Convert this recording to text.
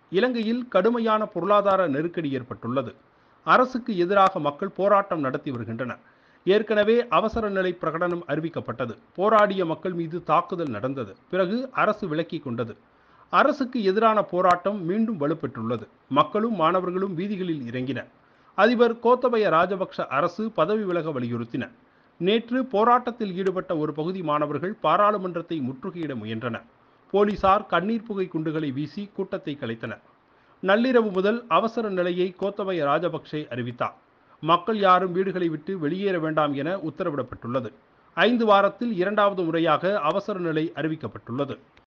இலங்கையில் கடுமையான பொருளாதார நெருக்கடி ஏற்பட்டுள்ளது அரசுக்கு எதிராக மக்கள் போராட்டம் நடத்தி வருகின்றனர் ஏற்கனவே அவசர நிலை பிரகடனம் அறிவிக்கப்பட்டது போராடிய மக்கள் மீது தாக்குதல் நடந்தது பிறகு அரசு விலக்கிக் கொண்டது அரசுக்கு எதிரான போராட்டம் மீண்டும் வலுப்பெற்றுள்ளது மக்களும் மாணவர்களும் வீதிகளில் இறங்கினர் அதிபர் கோத்தபய ராஜபக்ஷ அரசு பதவி விலக வலியுறுத்தினர் நேற்று போராட்டத்தில் ஈடுபட்ட ஒரு பகுதி மாணவர்கள் பாராளுமன்றத்தை முற்றுகையிட முயன்றனர் போலீசார் கண்ணீர் புகை குண்டுகளை வீசி கூட்டத்தை கலைத்தனர் நள்ளிரவு முதல் அவசர நிலையை கோத்தபய ராஜபக்சே அறிவித்தார் மக்கள் யாரும் வீடுகளை விட்டு வெளியேற வேண்டாம் என உத்தரவிடப்பட்டுள்ளது ஐந்து வாரத்தில் இரண்டாவது முறையாக அவசர நிலை அறிவிக்கப்பட்டுள்ளது